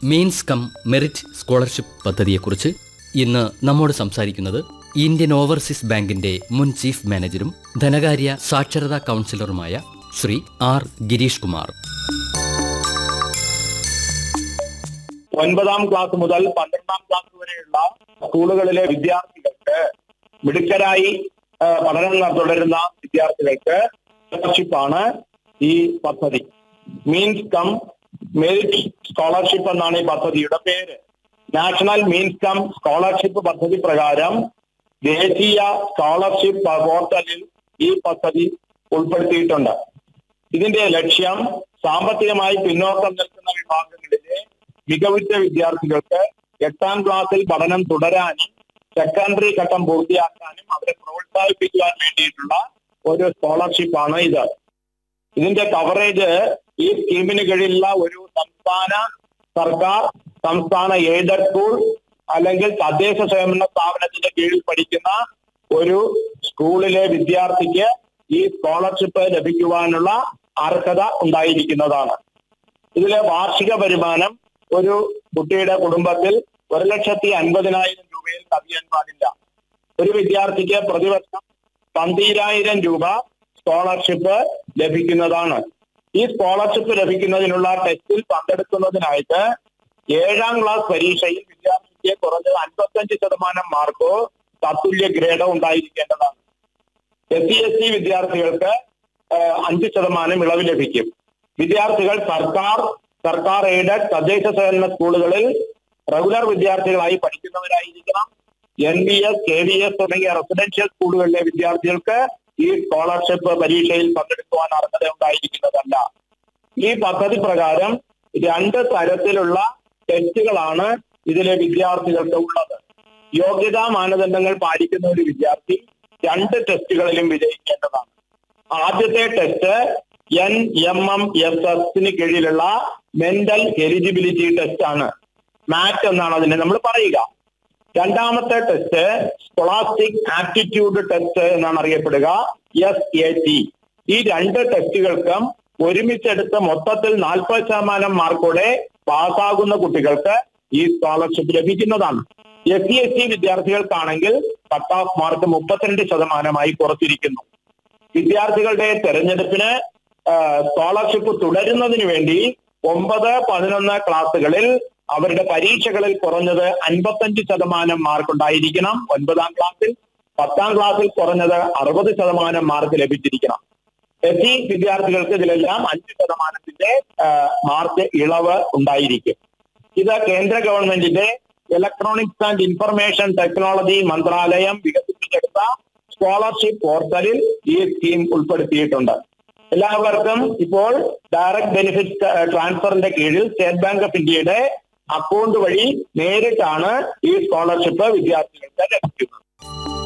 means come merit scholarship പദ്ധതിയെക്കുറിച്ച് ഇന്ന് നമ്മോട് സംസാരിക്കുന്നത് ഇന്ത്യൻ ഓവർസീസ് ബാങ്കിന്റെ മുൻ ചീഫ് മാനേജരും ധനകാര്യ സാക്ഷരതാ കൗൺസിലറുമായ ശ്രീ ആർ ഗിരീഷ് കുമാർ ഒൻപതാം ക്ലാസ് മുതൽ പന്ത്രണ്ടാം ക്ലാസ് വരെയുള്ള സ്കൂളുകളിലെ വിദ്യാർത്ഥികൾക്ക് മിടുക്കരായി ആ, പഠനം ന- തുടരുന്ന വിദ്യാർത്ഥികൾക്ക് സ്കോളർഷിപ്പാണ് ഈ പദ്ധതി മീൻസ് കം മെറിറ്റ് സ്കോളർഷിപ്പ് എന്നാണ് ഈ പദ്ധതിയുടെ പേര് നാഷണൽ മീൻസ് കം സ്കോളർഷിപ്പ് പദ്ധതി പ്രകാരം ദേശീയ സ്കോളർഷിപ്പ് പോർട്ടലിൽ ഈ പദ്ധതി ഉൾപ്പെടുത്തിയിട്ടുണ്ട് ഇതിന്റെ ലക്ഷ്യം സാമ്പത്തികമായി പിന്നോക്കം നിൽക്കുന്ന വിഭാഗങ്ങളിലെ മികവുറ്റ വിദ്യാർത്ഥികൾക്ക് എട്ടാം ക്ലാസ്സിൽ പഠനം തുടരാനും സെക്കൻഡറി ഘട്ടം പൂർത്തിയാക്കാനും അവരെ പ്രോത്സാഹിപ്പിക്കുവാൻ വേണ്ടിയിട്ടുള്ള ഒരു സ്കോളർഷിപ്പാണ് ഇത് ഇതിന്റെ കവറേജ് ഈ സ്കീമിന് കീഴിലുള്ള ഒരു സംസ്ഥാന സർക്കാർ സംസ്ഥാന എയ്ഡഡ് സ്കൂൾ അല്ലെങ്കിൽ തദ്ദേശ സ്വയംഭരണ സ്ഥാപനത്തിന്റെ കീഴിൽ പഠിക്കുന്ന ഒരു സ്കൂളിലെ വിദ്യാർത്ഥിക്ക് ഈ സ്കോളർഷിപ്പ് ലഭിക്കുവാനുള്ള അർഹത ഉണ്ടായിരിക്കുന്നതാണ് ഇതിലെ വാർഷിക വരുമാനം ഒരു കുട്ടിയുടെ കുടുംബത്തിൽ ഒരു ലക്ഷത്തി അൻപതിനായിരം രൂപയിൽ കവിയാൻ പാടില്ല ഒരു വിദ്യാർത്ഥിക്ക് പ്രതിവർഷം പന്തീരായിരം രൂപ സ്കോളർഷിപ്പ് ലഭിക്കുന്നതാണ് ഈ സ്കോളർഷിപ്പ് ലഭിക്കുന്നതിനുള്ള ടെസ്റ്റിൽ പങ്കെടുക്കുന്നതിനായിട്ട് ഏഴാം ക്ലാസ് പരീക്ഷയിൽ വിദ്യാർത്ഥിക്ക് കുറഞ്ഞത് അൻപത്തഞ്ച് ശതമാനം മാർക്കോ തത്തുല്യ ഗ്രേഡോ ഉണ്ടായിരിക്കേണ്ടതാണ് എസ് സി എസ് ടി വിദ്യാർത്ഥികൾക്ക് ഏഹ്, അഞ്ച് ശതമാനം ഇളവ് ലഭിക്കും വിദ്യാർത്ഥികൾ സർക്കാർ സർക്കാർ എയ്ഡഡ് തദ്ദേശ സ്വയംഭരണ സ്കൂളുകളിൽ റെഗുലർ വിദ്യാർത്ഥികളായി പഠിക്കുന്നവരായിരിക്കണം N B S K V S തുടങ്ങിയ റെസിഡൻഷ്യൽ സ്കൂളുകളിലെ വിദ്യാർത്ഥികൾക്ക് ഈ സ്കോളർഷിപ്പ് പരീക്ഷയിൽ പങ്കെടുക്കുവാൻ അർഹത ഉണ്ടായിരിക്കുന്നതല്ല ഈ പദ്ധതി പ്രകാരം രണ്ട് തരത്തിലുള്ള ടെസ്റ്റുകളാണ് ഇതിലെ വിദ്യാർത്ഥികൾക്ക് ഉള്ളത് യോഗ്യതാ മാനദണ്ഡങ്ങൾ പാലിക്കുന്ന ഒരു വിദ്യാർത്ഥി രണ്ട് ടെസ്റ്റുകളിലും വിജയിക്കേണ്ടതാണ് ആദ്യത്തെ test N M M S എസിന് കീഴിലുള്ള മെന്റൽ എലിജിബിലിറ്റി ടെസ്റ്റ് ആണ് മാറ്റ് എന്നാണ് അതിനെ നമ്മൾ പറയുക രണ്ടാമത്തെ ടെസ്റ്റ് സ്കോളാസ്റ്റിക് ആപ്റ്റിറ്റ്യൂഡ് ടെസ്റ്റ് എന്നാണ് അറിയപ്പെടുക എസ് എ ടി ഈ രണ്ട് ടെസ്റ്റുകൾക്കും ഒരുമിച്ചെടുത്ത് മൊത്തത്തിൽ നാൽപ്പത് ശതമാനം മാർക്കോടെ പാസ്സാകുന്ന കുട്ടികൾക്ക് ഈ സ്കോളർഷിപ്പ് ലഭിക്കുന്നതാണ് എസ് സി എസ് ടി വിദ്യാർത്ഥികൾക്കാണെങ്കിൽ കട്ട് ഓഫ് മാർക്ക് മുപ്പത്തിരണ്ട് ശതമാനമായി കുറച്ചിരിക്കുന്നു വിദ്യാർത്ഥികളുടെ തെരഞ്ഞെടുപ്പിന് സ്കോളർഷിപ്പ് തുടരുന്നതിന് വേണ്ടി ഒമ്പത് പതിനൊന്ന് ക്ലാസ്സുകളിൽ അവരുടെ പരീക്ഷകളിൽ കുറഞ്ഞത് അൻപത്തഞ്ച് ശതമാനം മാർക്ക് ഉണ്ടായിരിക്കണം ഒൻപതാം ക്ലാസ്സിൽ പത്താം ക്ലാസ്സിൽ കുറഞ്ഞത് അറുപത് ശതമാനം മാർക്ക് ലഭിച്ചിരിക്കണം എസ് സി വിദ്യാർത്ഥികൾക്ക് ഇതിലെല്ലാം അഞ്ച് ശതമാനത്തിന്റെ ആ, മാർക്ക് ഇളവ് ഉണ്ടായിരിക്കും ഇത് കേന്ദ്ര ഗവൺമെന്റിന്റെ ഇലക്ട്രോണിക്സ് ആൻഡ് ഇൻഫർമേഷൻ ടെക്നോളജി മന്ത്രാലയം വികസിപ്പിച്ചെടുത്ത സ്കോളർഷിപ്പ് പോർട്ടലിൽ ഈ സ്കീം ഉൾപ്പെടുത്തിയിട്ടുണ്ട് എല്ലാവർക്കും ഇപ്പോൾ ഡയറക്ട് ബെനിഫിറ്റ് ട്രാൻസ്ഫറിന്റെ കീഴിൽ സ്റ്റേറ്റ് ബാങ്ക് ഓഫ് ഇന്ത്യയുടെ അക്കൗണ്ട് വഴി നേരിട്ടാണ് ഈ സ്കോളർഷിപ്പ് വിദ്യാർത്ഥികൾക്ക് ലഭിക്കുന്നത്